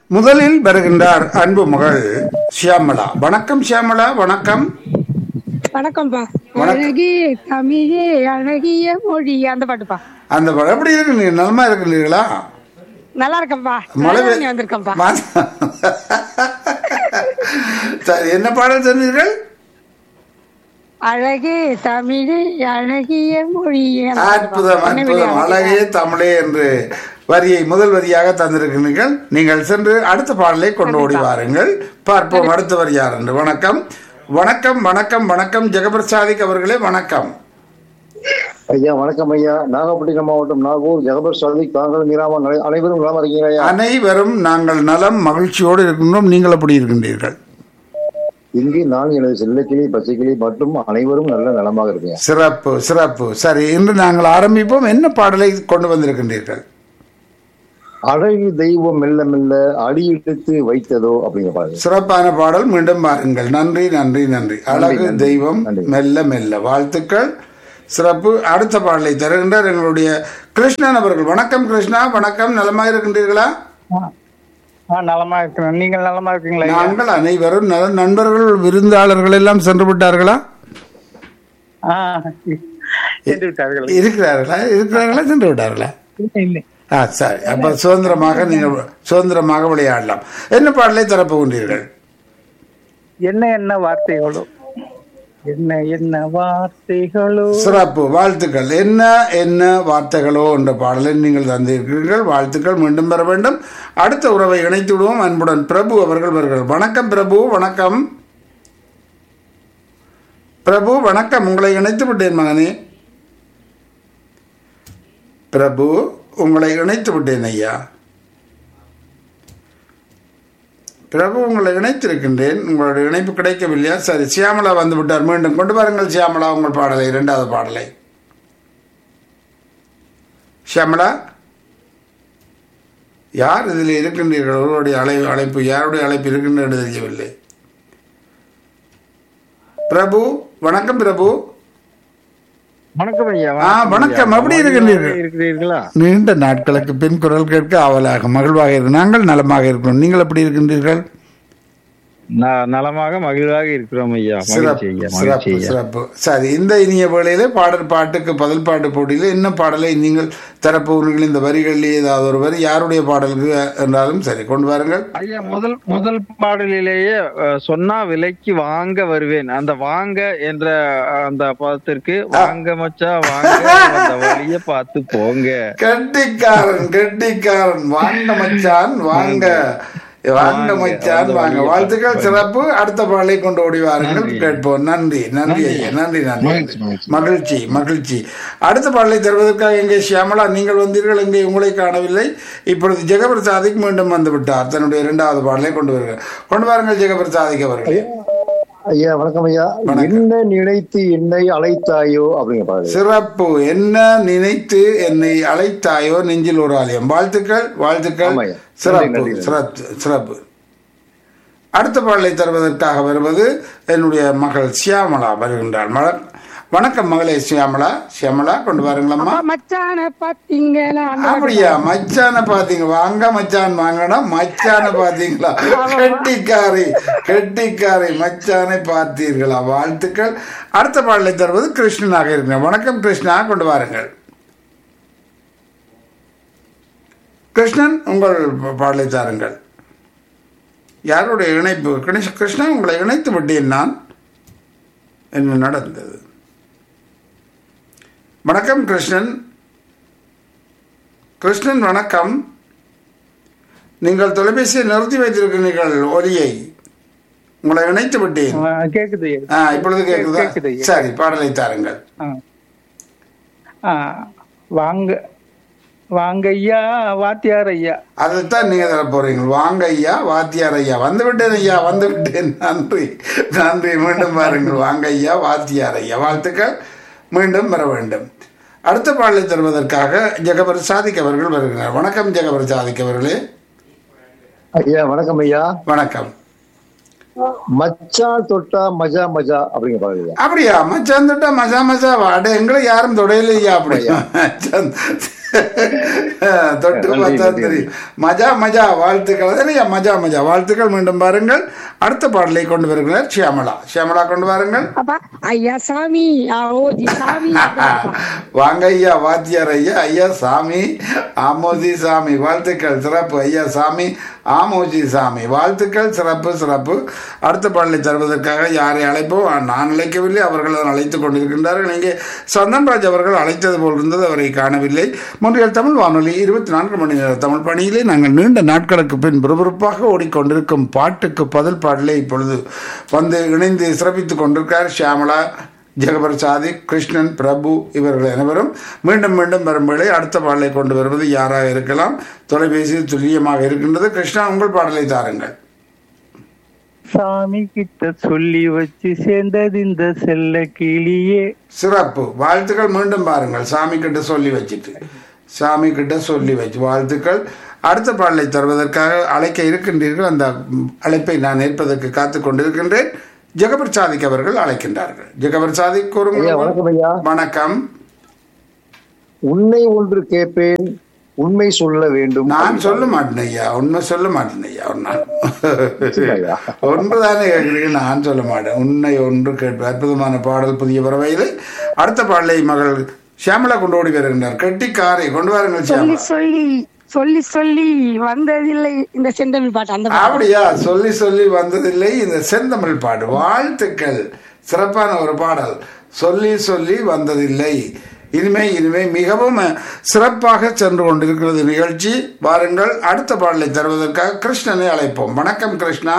முதலில் வருகின்றார் அன்பு மகள் ஷியாமளா வணக்கம் ஷியாமளா வணக்கம் வணக்கம்ப்பா வணக்கம். அழகிய தமிழே அழகிய மொழி அந்த பாட்டுப்பா அந்த படம் எப்படி இருக்கு நீங்க நலமா இருக்கிறீர்களா நல்லா இருக்கேன்ப்பா மழை நல்லா பெய்- நீ வந்திருக்கேன்ப்பா மா- சரி என்ன பாடல் சொன்னீர்கள் அழகே தமிழே அழகிய மொழி அந்த பாட்டுப்பா. அற்புதம் பொன்னிவெளி அற்புதம் அழகிய அழகே தமிழே என்று வரியை முதல் வரியாக தந்திருக்கிறீர்கள் நீங்கள் சென்று அடுத்த பாடலை கொண்டு ஓடி வாருங்கள் பார்ப்போம் அடுத்த வரி யார் என்று வணக்கம் வணக்கம் வணக்கம் வணக்கம் ஜெகபிரசாதிக் அவர்களே வணக்கம் ஐயா வணக்கம் ஐயா நாகப்பட்டினம் மாவட்டம் நாகூர் ஜெகபர் சாதிக் தாங்கள் மீராமன் அனை- அனைவரும் நலமா இருக்கீங்க ஐயா அனைவரும் நாங்கள் நலம் மகிழ்ச்சியோடு இருக்கின்றோம் நீங்கள் எப்படி இருக்கின்றீர்கள் இங்கு நான் எனது செல்லக்கிளி பச்சைக்கிளி மற்றும் அனைவரும் நல்ல நலமாக இருக்கீங்க சிறப்பு சிறப்பு சரி இன்று நாங்கள் ஆரம்பிப்போம் என்ன பாடலை கொண்டு வந்திருக்கின்றீர்கள் அழகு தெய்வம் மெல்ல மெல்ல அடியெடுத்து வைத்ததோ அப்படிங்கிற பாருங்க சிறப்பான பாடல் மீண்டும் பாருங்கள் நன்றி நன்றி நன்றி அழகு நன்றி. தெய்வம் நன்றி. மெல்ல மெல்ல வாழ்த்துக்கள் சிறப்பு அடுத்த பாடலை தருகின்றார் எங்களுடைய கிருஷ்ணன் அவர்கள் வணக்கம் கிருஷ்ணா வணக்கம் நலமாக இருக்கின்றீர்களா ஆ நலமா இருக்கிறேன் நீங்கள் நலமா இருக்கீங்களா ஐயா? நாங்கள் அனைவரும் நல நண்பர்கள் விருந்தாளர்கள் எல்லாம் சென்று விட்டார்களா ஆ சென்று விட்டார்கள் இருக்கிறார்களா இருக்கிறார்களா சென்று விட்டார்களா இல்லை, இல்லை ஆ சரி அப்ப சுதந்திரமாக நீங்கள் சுதந்திரமாக விளையாடலாம் என்ன பாடலை தரப்போகின்றீர்கள் என்ன என்ன வார்த்தைகளோ என்ன என்ன வார்த்தைகளோ சிறப்பு வாழ்த்துக்கள் என்ன என்ன வார்த்தைகளோ என்ற பாடலை நீங்கள் தந்திருக்கிறீர்கள் வாழ்த்துக்கள் மீண்டும் பெற வேண்டும் அடுத்த உறவை இணைத்து விடுவோம் அன்புடன் பிரபு அவர்கள் வருகிறார் வணக்கம் பிரபு வணக்கம் பிரபு வணக்கம் உங்களை இணைத்து விட்டேன் மகனே பிரபு உங்களை இணைத்து விட்டேன் ஐயா பிரபு உங்களை இணைத்திருக்கின்றேன் உங்களுடைய இணைப்பு கிடைக்கவில்லையா சரி சியாமலா வந்து விட்டார் மீண்டும் கொண்டு வாருங்கள் சியாமலா உங்கள் பாடலை இரண்டாவது பாடலை சியாமலா யார் இதில் இருக்கின்றீர்கள் ஒருவருடைய அழை அழைப்பு யாருடைய அழைப்பு இருக்கின்றது தெரியவில்லை பிரபு வணக்கம் பிரபு வணக்கம் ஐயா ஆ, வணக்கம். எப்படி இருக்கின்றீர்கள்? இருக்கிறீர்களா நீண்ட நாட்களுக்கு பின் குரல் கேட்க ஆவலாக மகிழ்வாக இருக்கு நாங்கள் நலமாக இருக்கிறோம் நீங்கள் எப்படி இருக்கின்றீர்கள் ந- நலமாக மகிழ்வாக இருக்கிறோம் ஐயா மகிழ்ச்சி சிறப்பு ஐயா மகிழ்ச்சி சிறப்பு ஐயா சிறப்பு சரி இந்த இனிய வேளையிலே பாடல் பாட்டுக்கு பதில் பாட்டு போட்டியில் என்ன பாடலை நீங்கள் தரப்போகிறீர்கள் இந்த வரிகளிலே ஏதாவது ஒரு வரி யாருடைய பாடலுக்கு என்றாலும் சரி கொண்டு வாருங்கள் ஐயா முதல் முதல் பாடலிலேயே அஹ், சொன்னா விலைக்கு வாங்க வருவேன் அந்த வாங்க என்ற அஹ், அந்த பதத்திற்கு வாங்க மச்சா வாங்க அந்த வழிய பார்த்து போங்க கெட்டிக்காரன் கெட்டிக்காரன் வாங்க மச்சான் வாங்க வாங்க மச்சான் வாங்க வாழ்த்துக்கள் சிறப்பு அடுத்த பாடலை கொண்டு ஓடி வாருங்கள் கேட்போம் நன்றி நன்றி ஐயா நன்றி நன்றி மகிழ்ச்சி மகிழ்ச்சி அடுத்த பாடலை தருவதற்காக எங்கே ஷியாமலா நீங்கள் வந்தீர்கள் எங்கே உங்களை காணவில்லை இப்பொழுது ஜெகபிரசாதிக் மீண்டும் வந்து விட்டார் தன்னுடைய இரண்டாவது பாடலை கொண்டு வருகிறார் கொண்டு வாருங்கள் ஜெகபிரசாதிக் அவர்கள் ஐயா வணக்கம் ஐயா என்ன நினைத்து என்னை அழைத்தாயோ அப்படிங்கிற பாருங்க சிறப்பு என்ன நினைத்து என்னை அழைத்தாயோ நெஞ்சில் ஒரு ஆலயம் வாழ்த்துக்கள் வாழ்த்துக்கள் ஆமாய்யா. சிறப்பு நன்றி, நன்றி. சிறப்பு சிறப்பு அடுத்த பாடலை தருவதற்காக வருவது என்னுடைய மகள் சியாமலா வருகின்றாள் மலர் வணக்கம் மகளே சியாமலா சியாமலா கொண்டு வாருங்களம்மா அப்பா, மச்சான பாத்தீங்களா அந்த பாட்டு. அப்படியா மச்சான பாத்தீங்க வாங்க மச்சான் வாங்கடா மச்சான பாத்தீங்களா கெட்டிக்காரி கெட்டிக்காரி மச்சானை பார்த்தீர்களா வாழ்த்துக்கள் அடுத்த பாடலை தருவது கிருஷ்ணனாக இருக்கிறேன் வணக்கம் கிருஷ்ணா கொண்டு வாருங்கள் கிருஷ்ணன் உங்கள் பாடலை தாருங்கள் யாருடைய இணைப்பு கிருஷ்ண- கிருஷ்ணா உங்களை இணைத்து விட்டேன் நான் என்ன நடந்தது வணக்கம் கிருஷ்ணன் கிருஷ்ணன் வணக்கம் நீங்கள் தொலைபேசியை நிறுத்தி வைத்திருக்கிறீர்கள் ஒலியை உங்களை இணைத்து விட்டேன் ஆ, கேக்குது ஐயா. ஆ, இப்பொழுது கேக்குதா கேக்குது ஐயா. சரி பாடலை தாருங்கள் ஆ. ஆ, வாங்க வாங்க ஐயா வாத்தியார் ஐயா அதைத்தான் நீங்க தர போறீங்க வாங்க ஐயா வாத்தியார் ஐயா வந்து விட்டேன் ஐயா வந்து விட்டேன் நன்றி நன்றி மீண்டும் பாருங்கள் வாங்க ஐயா வாத்தியார் ஐயா வாழ்த்துக்கள் மீண்டும் வர வேண்டும் அடுத்த பாடலை தருவதற்காக ஜெகபர் சாதிக் அவர்கள் வருகிறார் வணக்கம் ஜெகபர் சாதிக் அவர்களே ஐயா வணக்கம் ஐயா வணக்கம் மச்சான் தொட்டா மஜா மஜா அப்படிங்கிற பாருங்க ஐயா அப்படியா மச்சான் தொட்டா மசா மசா வாட எங்களை யாரும் தொடையிலையா அப்படியா மச்சான் தொட்டு பார்த்தா தெரியும் மஜா மஜா வாழ்த்துக்கள் அதானே மஜா மஜா வாழ்த்துக்கள் மீண்டும் பாருங்கள் அடுத்த பாடலை கொண்டு வருகிறார் ஷியாமலா ஷியாமலா கொண்டு வாருங்கள் அப்பா ஐயா சாமி ஆ, ஓஜி சாமி வாங்க ஐயா வாத்தியார் ஐயா ஐயா சாமி ஆமோஜி சாமி வாழ்த்துக்கள் சிறப்பு ஐயா சாமி ஆமோஜி சாமி வாழ்த்துக்கள் சிறப்பு சிறப்பு அடுத்த பாடலை தருவதற்காக யாரை அழைப்போ நான் அழைக்கவில்லை அவர்கள் தான் அழைத்துக் கொண்டிருக்கின்றார்கள் இங்கே சந்தன்ராஜ் அவர்கள் அழைத்தது போல் இருந்தது அவரை காணவில்லை முன்றைய தமிழ் வானொலி இருபத்தி நான்கு மணி நேர தமிழ் பணியிலே நாங்கள் நீண்ட நாட்களுக்கு பின் விறுவிறுப்பாக ஓடிக்கொண்டிருக்கும் பாட்டுக்கு பதில் பாடலை இப்பொழுது வந்து இணைந்து சிறப்பித்துக் கொண்டிருக்கிறார் ஷியாமலா ஜெகபர் சாதிக் கிருஷ்ணன் பிரபு இவர்கள் அனைவரும் மீண்டும் மீண்டும் வரும்படி அடுத்த பாடலை கொண்டு வருவது யாராக இருக்கலாம் தொலைபேசி துல்லியமாக இருக்கின்றது கிருஷ்ணா உங்கள் பாடலை தாருங்கள் சாமி கிட்ட சொல்லி வச்சு சேர்ந்தது இந்த செல்ல கிளியே சிறப்பு வாழ்த்துக்கள் மீண்டும் பாருங்கள் சாமி கிட்ட சொல்லி வச்சுட்டு சாமி கிட்ட சொல்லி வச்சு வாழ்த்துக்கள் அடுத்த பாடலை தருவதற்காக அழைக்க இருக்கின்றீர்கள் அந்த ம், அழைப்பை நான் ஏற்பதற்கு காத்துக் கொண்டிருக்கின்றேன் ஜெகபர் சாதிக் அவர்கள் அழைக்கின்றார்கள் ஜெகபர் சாதிக் ஐயா கூறுங்கள் வணக்கம் ஐயா வணக்கம் உன்னை ஒன்று கேட்பேன் உண்மை சொல்ல வேண்டும் நான் சொல்ல மாட்டேன் ஐயா உண்மை சொல்ல மாட்டேன் ஐயா ஒரு நாள் ஐயா. ஒன்றுதானே கேட்கிறீங்க நான் சொல்ல மாட்டேன் உன்னை ஒன்று கேட்பு அற்புதமான பாடல் புதிய பறவையில் அடுத்த பாடலை மகள் ஷியாமலா கொண்டு ஓடி வருகின்றார் கெட்டிக்காரை கொண்டு வாருங்கள் சொல்லி ஷியாமலா சொல்லி சொல்லி சொல்லி வந்ததில்லை இந்த செந்தமிழ் பாட்டு அந்த பாட்டு அப்படியா சொல்லி சொல்லி வந்ததில்லை இந்த செந்தமிழ் பாடு வாழ்த்துக்கள் சிறப்பான ஒரு பாடல் சொல்லி சொல்லி வந்ததில்லை இனிமே இனிமே மிகவும் சிறப்பாக சென்று கொண்டிருக்கிறது நிகழ்ச்சி வாருங்கள் அடுத்த பாடலை தருவதற்காக கிருஷ்ணனை அழைப்போம் வணக்கம் கிருஷ்ணா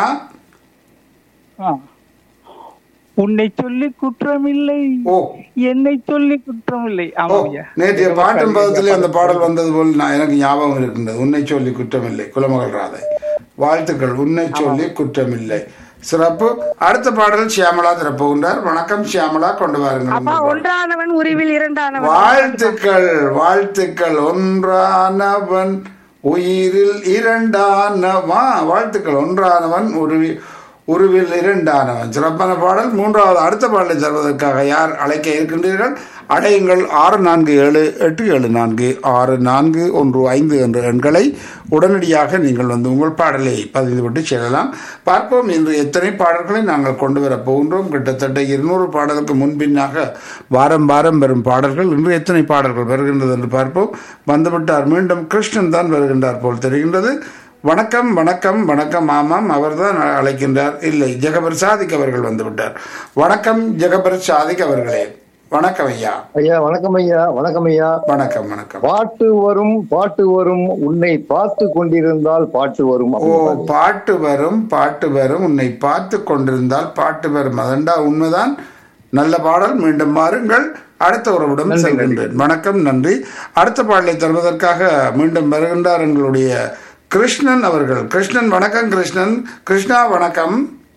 ஆ. உன்னை சொல்லி குற்றமில்லை ஓ என்னை சொல்லி குற்றமில்லை ஓ ஆமாய்யா நேற்றைய பாட்டும் பதத்திலே அந்த பாடல் வந்தது போல் நான் எனக்கு ஞாபகம் இருக்கின்றது உன்னை சொல்லி குற்றமில்லை குலமகள் ராதை வாழ்த்துக்கள் உன்னை சொல்லி குற்றமில்லை சிறப்பு அடுத்த பாடல் ஷியாமலா திறப்புகின்றார் வணக்கம் ஷியாமலா கொண்டு வாருங்கள் அப்பா உங்கள் பாடல். ஒன்றானவன் உரிவில் இரண்டானவன் வாழ்த்துக்கள் வாழ்த்துக்கள் ஒன்றானவன் உயிரில் இரண்டானவா வாழ்த்துக்கள் ஒன்றானவன் உருவி உருவில் இரண்டானவன் சிறப்பான பாடல் மூன்றாவது அடுத்த பாடலை தருவதற்காக யார் அழைக்க இருக்கின்றீர்கள் அடையுங்கள் ஆறு நான்கு ஏழு எட்டு ஏழு நான்கு ஆறு நான்கு ஒன்று ஐந்து என்ற எண்களை உடனடியாக நீங்கள் வந்து உங்கள் பாடலை பதிந்துவிட்டு செல்லலாம் பார்ப்போம் இன்று எத்தனை பாடல்களை நாங்கள் கொண்டு வரப் போகின்றோம் கிட்டத்தட்ட இருநூறு பாடலுக்கு முன்பின்னாக வாரம் வாரம் வரும் பாடல்கள் இன்று எத்தனை பாடல்கள் வருகின்றது என்று பார்ப்போம் வந்துவிட்டார் மீண்டும் கிருஷ்ணன் தான் வருகின்றார் போல் தெரிகின்றது வணக்கம் வணக்கம் வணக்கம் ஆமாம் அவர்தான் அழைக்கின்றார் இல்லை ஜெகபர் சாதிக் அவர்கள் வந்துவிட்டார் வணக்கம் ஜெகபர் சாதிக் அவர்களே வணக்கம் ஐயா ஐயா வணக்கம் ஐயா வணக்கம் ஐயா வணக்கம் வணக்கம் பாட்டு வரும் பாட்டு வரும் உன்னை பார்த்து கொண்டிருந்தால் பாட்டு வரும் ஓ பாட்டு வரும் பாட்டு வரும் உன்னை பார்த்து கொண்டிருந்தால் பாட்டு வரும் அதண்டா உண்மைதான் நல்ல பாடல் மீண்டும் மாறுங்கள் அடுத்த உறவுடன் செல்கின்றேன் வணக்கம் நன்றி அடுத்த பாடலை தருவதற்காக மீண்டும் வருகின்றார் எங்களுடைய கிருஷ்ணன் அவர்கள் கிருஷ்ணன் வணக்கம் கிருஷ்ணன் கிருஷ்ணா வணக்கம்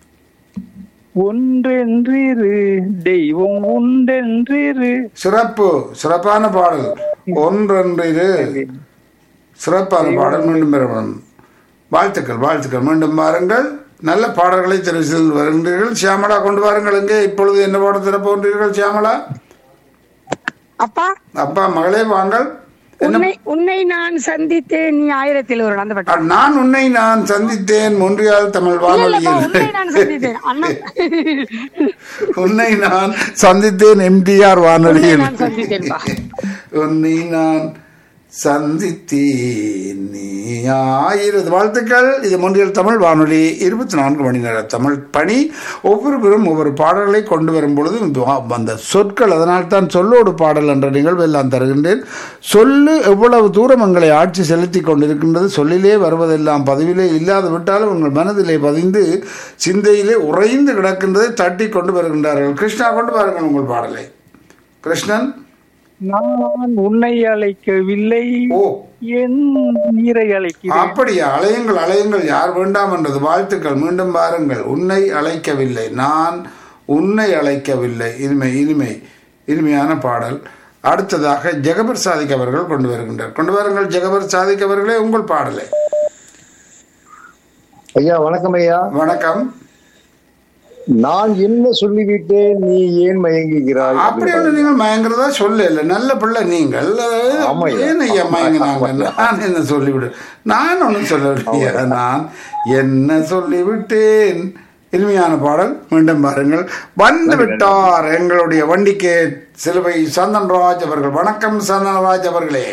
ஒன்றென்றிரு தெய்வம் உண்டென்றிரு சிறப்பு சிறப்பான பாடல் ஒன்றென்றிரு சிறப்பான பாடல் மீண்டும் பெறணும் வாழ்த்துக்கள் வாழ்த்துக்கள் மீண்டும் வாருங்கள் நல்ல பாடல்களை தெரிவு செய்து வருகின்றீர்கள் சியாமலா கொண்டு வாருங்கள் எங்கே இப்பொழுது என்ன பாடம் தர போகின்றீர்கள் சியாமலா அப்பா அப்பா மகளே வாங்கள் என்ன உன்னை உன்னை நான் சந்தித்தேன் நீ ஆயிரத்தில் ஒரு அந்த பாட்டு அ, நான் உன்னை நான் சந்தித்தேன் மொன்றியால் தமிழ் இல்ல, இல்லப்பா, உன்னை வானொலியில் நான் சந்தித்தேன் அண்ணன் உன்னை நான் சந்தித்தேன் எம்டிஆர் உன்னை வானொலியில் நான் சந்தித்தேன்பா உன்னை நான் சந்தித்தேன் நீ ஆயிரது வாழ்த்துக்கள் இது முன்றியல் தமிழ் வானொலி இருபத்தி நான்கு மணி நேர தமிழ் பணி ஒவ்வொருவரும் ஒவ்வொரு பாடல்களை கொண்டு வரும் பொழுது இந்த அந்த சொற்கள் அதனால் தான் சொல்லோடு பாடல் என்ற நிகழ்வு எல்லாம் தருகின்றேன் சொல்லு எவ்வளவு தூரம் எங்களை ஆட்சி செலுத்தி கொண்டிருக்கின்றது சொல்லிலே வருவதெல்லாம் பதிவிலே இல்லாது விட்டாலும் உங்கள் மனதிலே பதிந்து சிந்தையிலே உறைந்து கிடக்கின்றதை தட்டி கொண்டு வருகின்றார்கள் கிருஷ்ணா கொண்டு வாருங்கள் உங்கள் பாடலை கிருஷ்ணன் நான் உன்னை அழைக்கவில்லை ஓ என் நீரை அழைக்கிறேன் அப்படியா அலையுங்கள் அலையுங்கள் யார் வேண்டாம் என்றது வாழ்த்துக்கள் மீண்டும் பாருங்கள் உன்னை அழைக்கவில்லை நான் உன்னை அழைக்கவில்லை இனிமை இனிமை இனிமையான பாடல் அடுத்ததாக ஜெகபர் சாதிக் அவர்கள் கொண்டு வருகின்றார் கொண்டு வாருங்கள் ஜெகபர் சாதிக் அவர்களே உங்கள் பாடலை ஐயா வணக்கம் ஐயா வணக்கம் நான் என்ன சொல்லிவிட்டேன் நீ ஏன் மயங்குகிறாய் அப்படி ஒண்ணு நீங்கள் மயங்குறதா சொல்ல இல்ல நல்ல பிள்ளை நீங்கள் ஆமாய்யா. ஏன் ஐயா மயங்கினாங்க நான் என்ன சொல்லிவிடு நான் ஒன்றும் சொல்லவில்லையா நான் என்ன சொல்லிவிட்டேன் இனிமையான பாடல் மீண்டும் பாருங்கள் வந்து விட்டார் எங்களுடைய வண்டிக்கு சிலுவை சந்தன்ராஜ் அவர்கள் வணக்கம் சந்தன்ராஜ் அவர்களே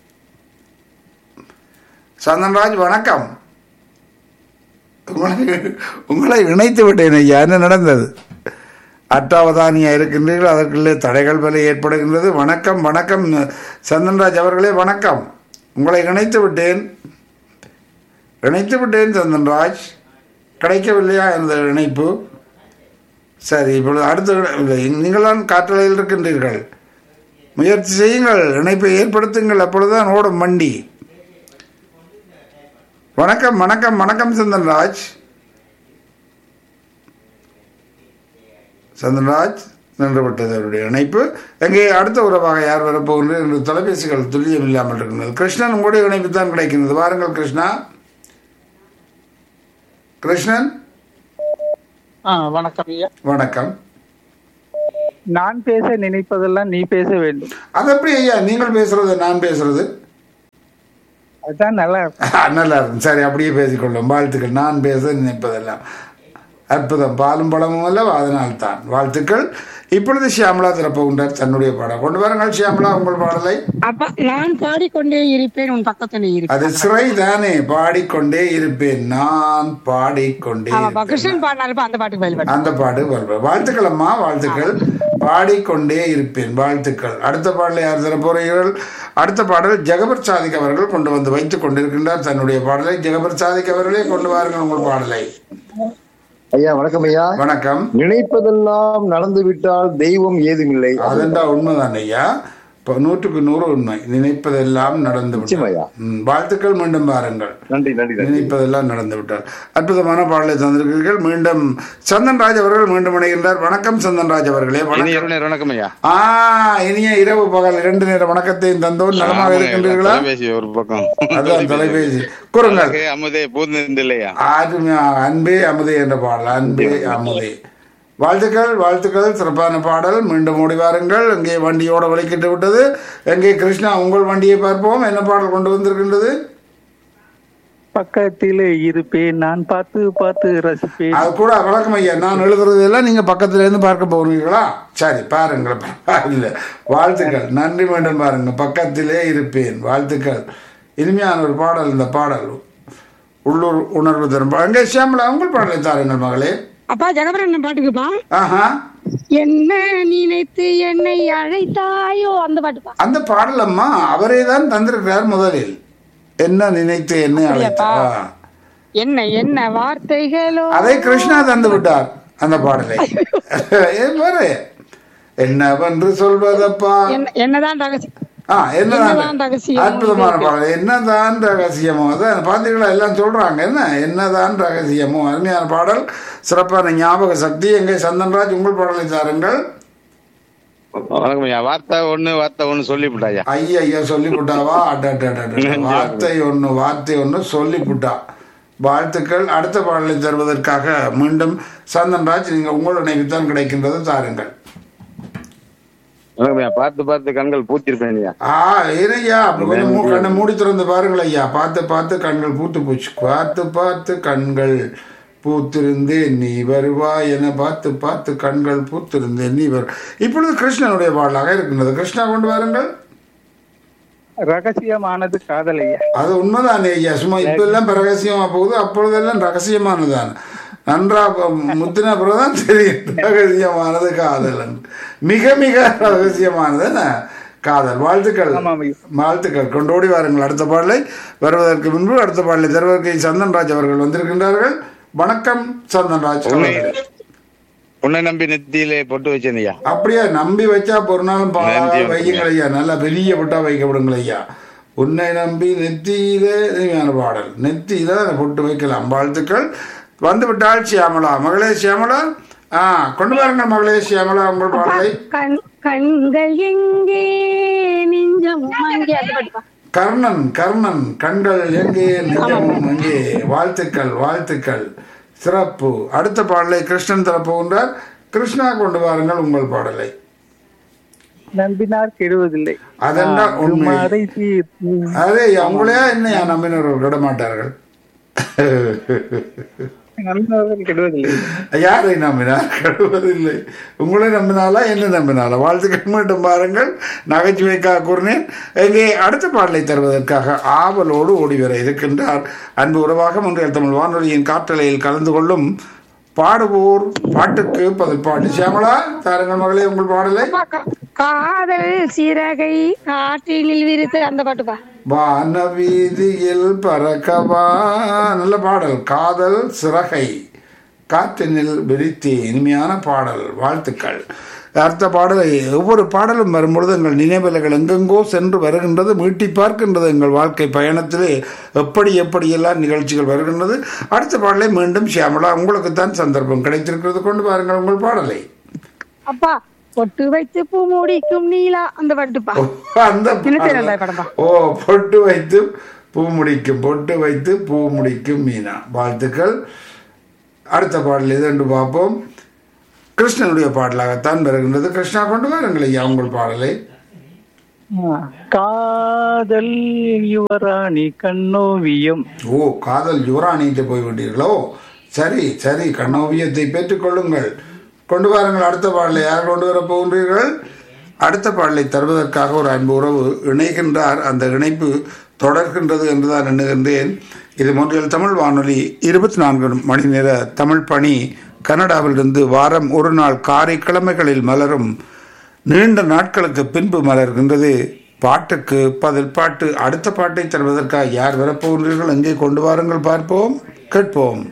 சந்தன்ராஜ் வணக்கம் உங்களை உங்களை இணைத்து விட்டேன் ஐயா என்ன நடந்தது அட்டாவதானியா இருக்கின்றீர்கள் அதற்குள்ளே தடைகள் பல ஏற்படுகின்றது வணக்கம் வணக்கம் சந்தன்ராஜ் அவர்களே வணக்கம் உங்களை இணைத்து விட்டேன் இணைத்து விட்டேன் சந்தன்ராஜ் கிடைக்கவில்லையா இந்த இணைப்பு சரி இப்பொழுது அடுத்த இல்லை, நீங்கள்தான் காற்றலையில் இருக்கின்றீர்கள் முயற்சி செய்யுங்கள் இணைப்பை ஏற்படுத்துங்கள் அப்பொழுதுதான் ஓடும் வண்டி வணக்கம் வணக்கம் வணக்கம் சந்தன்ராஜ் சந்தன்ராஜ் நின்றுவிட்டது அவருடைய இணைப்பு எங்கே அடுத்த உறவாக யார் வரப்போகின்றது என்று தொலைபேசிகள் துல்லியம் இல்லாமல் இருக்கின்றது கிருஷ்ணன் உங்களுடைய இணைப்பு தான் கிடைக்கின்றது வாருங்கள் கிருஷ்ணா கிருஷ்ணன் ஆ வணக்கம் ஐயா வணக்கம் நான் பேச நினைப்பதெல்லாம் நீ பேச வேண்டும் அது எப்படி ஐயா நீங்கள் பேசுறது நான் பேசுறது அதுதான் நல்லா இருக்கும் நல்லா இருக்கும் சரி அப்படியே பேசிக்கொள்ளும் வாழ்த்துக்கள் நான் பேச நினைப்பதெல்லாம் அற்புதம் பாலும் பழமும் அல்ல அதனால் தான் வாழ்த்துக்கள் இப்பொழுது ஷியாமலா திறப்புகின்றார் தன்னுடைய பாடம் கொண்டு வாருங்கள் ஷியாமலா உங்கள் பாடலை அப்பா நான் பாடிக்கொண்டே இருப்பேன் உன் பக்கத்துல இருப்பேன் அது சிறை தானே பாடிக்கொண்டே இருப்பேன் நான் பாடிக்கொண்டே ஆமாப்பா இருப்பேன். கிருஷ்ணன் பாடினாருப்பா அந்த பாட்டுக்கு பதில் பாடு அந்த பாடு வருவேன் வாழ்த்துக்கள் அம்மா வாழ்த்துக்கள் பாடிக்கொண்டே இருப்பேன் வாழ்த்துக்கள் அடுத்த பாடலை யார் தர போறீர்கள் அடுத்த பாடல் ஜெகபர் சாதிக் அவர்கள் கொண்டு வந்து வைத்துக் கொண்டிருக்கின்றார் தன்னுடைய பாடலை ஜெகபர் சாதிக் அவர்களே கொண்டு வாருங்கள் உங்கள் பாடலை ஐயா வணக்கம் ஐயா வணக்கம் நினைப்பதெல்லாம் நடந்து விட்டால் தெய்வம் ஏதுமில்லை அதென்றா உண்மைதான் ஐயா இப்போ நூற்றுக்கு நூறு உண்மை நினைப்பதெல்லாம் நடந்து நிச்சயம் ஐயா. விட்டார் ம், வாழ்த்துக்கள் மீண்டும் பாருங்கள் நன்றி நன்றி நன்றி நினைப்பதெல்லாம் நடந்து விட்டார் அற்புதமான பாடலை தந்திருக்கிறீர்கள் மீண்டும் சந்தன்ராஜ் அவர்கள் மீண்டும் இணைகின்றார் வணக்கம் சந்தன்ராஜ் அவர்களே இனி வணக்கம் இரவு வணக்கம் ஐயா ஆ இனிய இரவு பகல் இரண்டு நேர வணக்கத்தையும் தந்தோம் நலமாக ஆமாங்க, இருக்கின்றீர்களா தொலைபேசி ஒரு பக்கம் அதான் தொலைபேசி கூறுங்கள் அழகே அமுதே பூந்தில்லையா ஆருமே அன்பே அமுதே என்ற பாடல் அன்பே அமுதே வாழ்த்துக்கள் வாழ்த்துக்கள் சிறப்பான பாடல் மீண்டும் ஓடி வாருங்கள் இங்கே வண்டியோட வலிக்கிட்டு விட்டது எங்கே கிருஷ்ணா உங்கள் வண்டியை பார்ப்போம் என்ன பாடல் கொண்டு வந்திருக்கின்றது பக்கத்திலே இருப்பேன் நான் பார்த்து பார்த்து ரசிப்பேன் அது கூட வழக்கம் ஐயா நான் எழுதுறது எல்லாம் நீங்க பக்கத்துல இருந்து பார்க்க போகிறீங்களா சரி பாருங்கள் பரவாயில்ல வாழ்த்துக்கள் நன்றி மீண்டும் பாருங்க பக்கத்திலே இருப்பேன் வாழ்த்துக்கள் இனிமையான ஒரு பாடல் இந்த பாடல் உள்ளூர் உணர்வு தரும் பா- எங்கே சியாமலா உங்கள் பாடலை தாருங்கள் மகளே அப்பா ஜெகபரன் பாட்டுக்குப்பா ஆஹா என்ன நினைத்து என்னை அழைத்தாயோ அந்த பாட்டுப்பா அந்த பாடல் அம்மா அவரே தான் தந்திருக்கிறார் முதலில் என்ன நினைத்து என்ன அழைத்தா என்ன என்ன வார்த்தைகளோ அதை கிருஷ்ணா தந்து விட்டார் அந்த பாடலை ஏன் பாரு என்னவென்று சொல்வதப்பா என்ன- என்னதான் ரகசியம் ஆ என்னதான் என்னதான் ரகசியம்? அற்புதமான பாடல் என்னதான் ரகசியமோ அதான் பாத்தீங்களா எல்லாம் சொல்றாங்க என்ன என்னதான் ரகசியமோ அருமையான பாடல் சிறப்பான ஞாபக சக்தி எங்கே சந்தன்ராஜ் உங்கள் பாடலை தாருங்கள் வணக்கம் ஐயா வார்த்தை ஒண்ணு வார்த்தை ஒண்ணு சொல்லிவிட்டா ஐயா ஐயா ஐயா சொல்லிவிட்டாவா அடடடடட. வார்த்தை ஒண்ணு வார்த்தை ஒண்ணு சொல்லிவிட்டா வாழ்த்துக்கள் அடுத்த பாடலை தருவதற்காக மீண்டும் சந்தன்ராஜ் நீங்க உங்கள் நினைவுத்தான் கிடைக்கின்றது தாருங்கள் வணக்கம் ஐயா பார்த்து பார்த்து கண்கள் பூத்திருப்பேன் ஐயா ஆ ஏனையா அப்படி கொஞ்சம் மூ- கண்ணை மூடி திறந்து பாருங்கள் ஐயா பார்த்து பார்த்து கண்கள் பூத்து போச்சு பார்த்து பார்த்து கண்கள் பூத்திருந்தேன் நீ வருவாய் என பார்த்து பார்த்து கண்கள் பூத்திருந்தேன் நீ வரு இப்பொழுது கிருஷ்ணனுடைய பாடலாக இருக்கின்றது கிருஷ்ணா கொண்டு வாருங்கள் ரகசியமானது காதல் ஐயா அது உண்மைதானே ஐயா சும்மா இப்ப எல்லாம் இப்ப ரகசியமா போகுது அப்பொழுதெல்லாம் ரகசியமானதுதான் நன்றா ப- முத்தின பிறகுதான் தெரியும் ரகசியமானது காதல் மிக மிக ரகசியமானது என்ன? காதல் வாழ்த்துக்கள் ஆமாம் ஐயா. வாழ்த்துக்கள் கொண்டோடி வாருங்கள் அடுத்த பாடலை வருவதற்கு முன்பு அடுத்த பாடலை தருவதற்கு சந்தன்ராஜ் அவர்கள் வந்திருக்கின்றார்கள் வணக்கம் சந்தன்ராஜ் அவர்கள். உன்னை நம்பி நெத்தியிலே பொட்டு வச்சேன் ஐயா அப்படியே நம்பி வச்சா ஒரு நாளும் பாலாக நன்றி, வையுங்கள் ஐயா நல்லா பெரிய பொட்டா வைக்கப்படுங்கள் ஐயா உன்னை நம்பி நெத்தியிலே இனிமையான பாடல் நெத்தியில அதை பொட்டு வைக்கலாம் வாழ்த்துக்கள் வந்து விட்டால் சியாமலா மகளே சியாமலா ஆ கொண்டு வாருங்கள் மகளே சியாமலா உங்கள் பாடலை கண் கண்கள் எங்கே நெஞ்சம் அங்கே அந்த பாட்டுப்பா கர்ணன் கர்ணன் கண்கள் எங்கே நிஜமும் எங்கே வாழ்த்துக்கள் வாழ்த்துக்கள் சிறப்பு அடுத்த பாடலை கிருஷ்ணன் தரப்போகின்றார் கிருஷ்ணா கொண்டு வாருங்கள் உங்கள் பாடலை நம்பினார் கெடுவதில்லை அதென்ன உண்மை மறை தீர்த்து அதே உங்களையா என்னையா நம்பினவர்கள் விட மாட்டார்கள் நம்பினவர்கள் கெடுவதில்லை யாரை நம்பினார் கழுவதில்லை உங்களை நம்பினாலா என்ன நம்பினாலா வாழ்த்துக்கள் மீண்டும் பாருங்கள் நகைச்சுவைக்காக கூறினேன் இங்கே அடுத்த பாடலை தருவதற்காக ஆவலோடு ஓடி வர இருக்கின்றார் அன்பு உறவாக முன்றைய தமிழ் வானொலியின் காற்றலையில் கலந்து கொள்ளும் பாடுவோர் பாட்டுக்கு பதில் பாட்டு சியாமலா தாருங்கள் மகளே உங்கள் பாடலை காதல் சிறகை காற்றினில் விரித்து அந்த பாட்டுப்பா வான வீதியில் பறக்கவா நல்ல பாடல் காதல் சிறகை காற்றினில் விரித்தி இனிமையான பாடல் வாழ்த்துக்கள் அடுத்த பாடலை ஒவ்வொரு பாடலும் வரும்பொழுது எங்கள் நினைவலைகள் எங்கெங்கோ சென்று வருகின்றது மீட்டி பார்க்கின்றது எங்கள் வாழ்க்கை பயணத்திலே எப்படி எப்படியெல்லாம் நிகழ்ச்சிகள் வருகின்றது அடுத்த பாடலை மீண்டும் சியாமலா உங்களுக்குத்தான் சந்தர்ப்பம் கிடைத்திருக்கிறது கொண்டு பாருங்கள் உங்கள் பாடலை அப்பா பொட்டு வைத்து பூ முடிக்கும் நீலா அந்த பாட்டுப்பா ஓ, அந்த இருபத்தி பாடல். ரெண்டாவது படமா? ஓ பொட்டு வைத்து பூ முடிக்கும் பொட்டு வைத்து பூ முடிக்கும் மீனா வாழ்த்துக்கள் அடுத்த பாடல் இது என்று பார்ப்போம் கிருஷ்ணனுடைய பாடலாகத்தான் வருகின்றது கிருஷ்ணா கொண்டு வாருங்கள் ஐயா உங்கள் பாடலை காதல் யுவராணி கண்ணோவியம் ஓ காதல் யுவராணிட்டு போய்விட்டீர்களோ சரி சரி கண்ணோவியத்தை பெற்றுக்கொள்ளுங்கள் கொண்டு வாருங்கள் அடுத்த பாடலை யார் கொண்டு வர போகின்றீர்கள் அடுத்த பாடலை தருவதற்காக ஒரு அன்பு உறவு இணைகின்றார் அந்த இணைப்பு தொடர்கின்றது என்றுதான் எண்ணுகின்றேன் இது மொன்றியல் தமிழ் வானொலி இருபத்தி நான்கு மணி நேர தமிழ் பணி கனடாவிலிருந்து வாரம் ஒரு நாள் காரை கிழமைகளில் மலரும் நீண்ட நாட்களுக்கு பின்பு மலர்கின்றது பாட்டுக்கு பதில் பாட்டு அடுத்த பாட்டை தருவதற்காக யார் வரப்போகின்றீர்கள் எங்கே கொண்டு வாருங்கள் பார்ப்போம் கேட்போம்